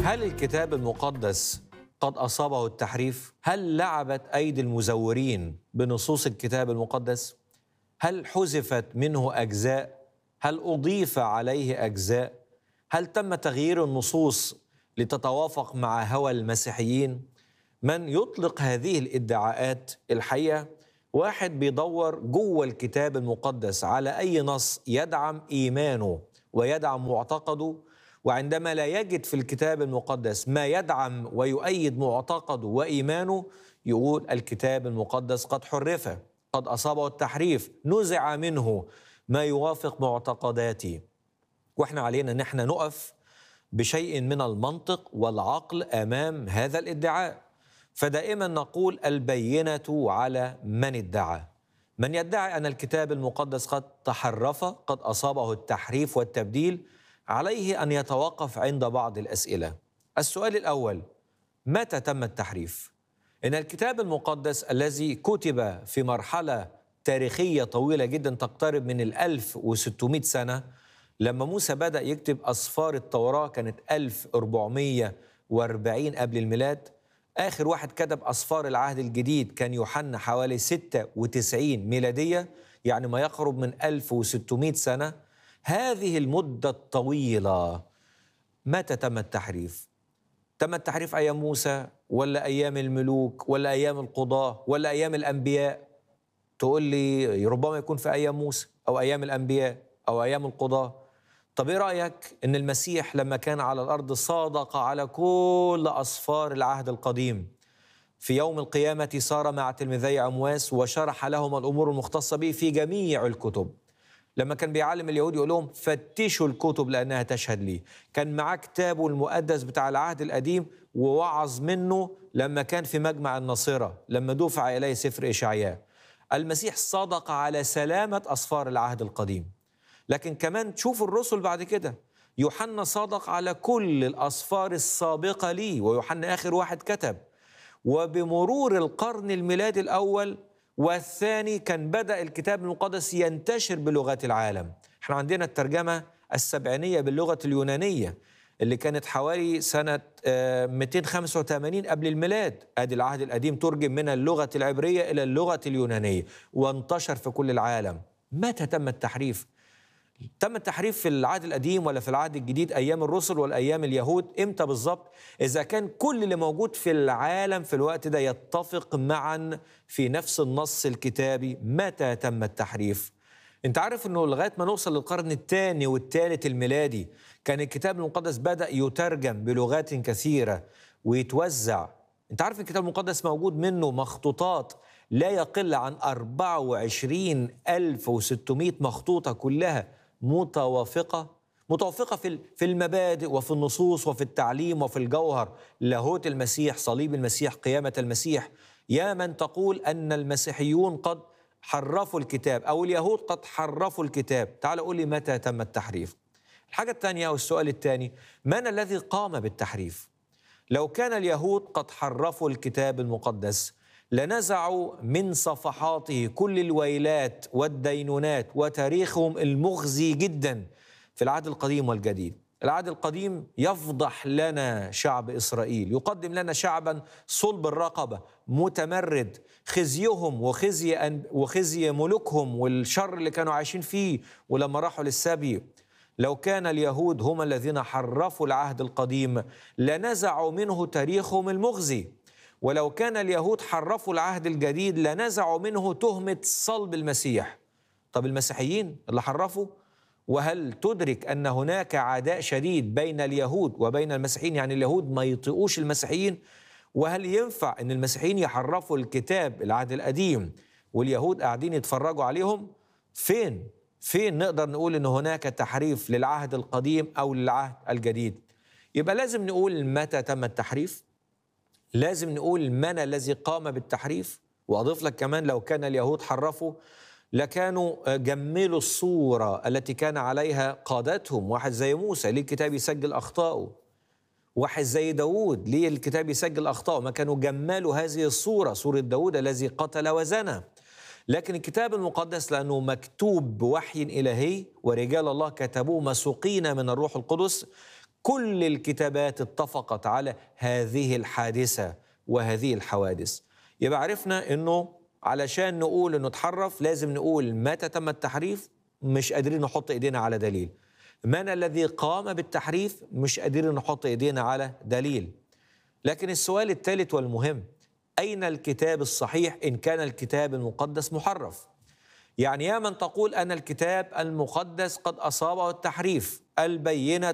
هل الكتاب المقدس قد اصابه التحريف؟ هل لعبت ايدي المزورين بنصوص الكتاب المقدس؟ هل حذفت منه اجزاء؟ هل اضيف عليه اجزاء؟ هل تم تغيير النصوص لتتوافق مع هوى المسيحيين؟ من يطلق هذه الادعاءات الحقيقه واحد بيدور جوه الكتاب المقدس على اي نص يدعم ايمانه ويدعم معتقده وعندما لا يجد في الكتاب المقدس ما يدعم ويؤيد معتقده وايمانه يقول الكتاب المقدس قد حرف قد اصابه التحريف نزع منه ما يوافق معتقداتي واحنا علينا ان احنا نقف بشيء من المنطق والعقل امام هذا الادعاء فدائما نقول البينه على من ادعى من يدعي ان الكتاب المقدس قد تحرف قد اصابه التحريف والتبديل عليه ان يتوقف عند بعض الاسئله السؤال الاول متى تم التحريف ان الكتاب المقدس الذي كتب في مرحله تاريخيه طويله جدا تقترب من ال 1600 سنه لما موسى بدا يكتب اسفار التوراه كانت 1440 قبل الميلاد آخر واحد كتب أسفار العهد الجديد كان يوحنا حوالي 96 ميلادية يعني ما يقرب من 1600 سنة هذه المدة الطويلة متى تم التحريف؟ تم التحريف أيام موسى ولا أيام الملوك ولا أيام القضاة ولا أيام الأنبياء تقول لي ربما يكون في أيام موسى أو أيام الأنبياء أو أيام القضاة طب ايه رايك ان المسيح لما كان على الارض صادق على كل اسفار العهد القديم في يوم القيامه صار مع تلميذي عمواس وشرح لهم الامور المختصه به في جميع الكتب لما كان بيعلم اليهود يقول لهم فتشوا الكتب لانها تشهد لي كان معاه كتابه المقدس بتاع العهد القديم ووعظ منه لما كان في مجمع الناصره لما دفع اليه سفر اشعياء المسيح صدق على سلامه اسفار العهد القديم لكن كمان تشوف الرسل بعد كده يوحنا صادق على كل الأسفار السابقة ليه ويوحنا آخر واحد كتب وبمرور القرن الميلادي الأول والثاني كان بدأ الكتاب المقدس ينتشر بلغات العالم احنا عندنا الترجمة السبعينية باللغة اليونانية اللي كانت حوالي سنة 285 قبل الميلاد ادي العهد القديم ترجم من اللغة العبرية إلى اللغة اليونانية وانتشر في كل العالم متى تم التحريف؟ تم التحريف في العهد القديم ولا في العهد الجديد ايام الرسل ولا ايام اليهود امتى بالظبط اذا كان كل اللي موجود في العالم في الوقت ده يتفق معا في نفس النص الكتابي متى تم التحريف انت عارف انه لغايه ما نوصل للقرن الثاني والثالث الميلادي كان الكتاب المقدس بدا يترجم بلغات كثيره ويتوزع انت عارف الكتاب المقدس موجود منه مخطوطات لا يقل عن 24600 مخطوطه كلها متوافقه متوافقه في في المبادئ وفي النصوص وفي التعليم وفي الجوهر لاهوت المسيح صليب المسيح قيامه المسيح يا من تقول ان المسيحيون قد حرفوا الكتاب او اليهود قد حرفوا الكتاب تعال قول لي متى تم التحريف الحاجه الثانيه او السؤال الثاني من الذي قام بالتحريف لو كان اليهود قد حرفوا الكتاب المقدس لنزعوا من صفحاته كل الويلات والدينونات وتاريخهم المخزي جدا في العهد القديم والجديد العهد القديم يفضح لنا شعب اسرائيل يقدم لنا شعبا صلب الرقبه متمرد خزيهم وخزي أن وخزي ملوكهم والشر اللي كانوا عايشين فيه ولما راحوا للسبي لو كان اليهود هم الذين حرفوا العهد القديم لنزعوا منه تاريخهم المخزي ولو كان اليهود حرفوا العهد الجديد لنزعوا منه تهمة صلب المسيح طب المسيحيين اللي حرفوا وهل تدرك أن هناك عداء شديد بين اليهود وبين المسيحيين يعني اليهود ما يطيقوش المسيحيين وهل ينفع أن المسيحيين يحرفوا الكتاب العهد القديم واليهود قاعدين يتفرجوا عليهم فين فين نقدر نقول ان هناك تحريف للعهد القديم او للعهد الجديد يبقى لازم نقول متى تم التحريف لازم نقول من الذي قام بالتحريف واضيف لك كمان لو كان اليهود حرفوا لكانوا جملوا الصوره التي كان عليها قادتهم واحد زي موسى ليه الكتاب يسجل اخطائه واحد زي داود ليه الكتاب يسجل اخطائه ما كانوا جملوا هذه الصوره صوره داود الذي قتل وزنى لكن الكتاب المقدس لانه مكتوب بوحي الهي ورجال الله كتبوه مسوقين من الروح القدس كل الكتابات اتفقت على هذه الحادثة وهذه الحوادث يبقى عرفنا أنه علشان نقول أنه اتحرف لازم نقول متى تم التحريف مش قادرين نحط إيدينا على دليل من الذي قام بالتحريف مش قادرين نحط إيدينا على دليل لكن السؤال الثالث والمهم أين الكتاب الصحيح إن كان الكتاب المقدس محرف يعني يا من تقول أن الكتاب المقدس قد أصابه التحريف البينة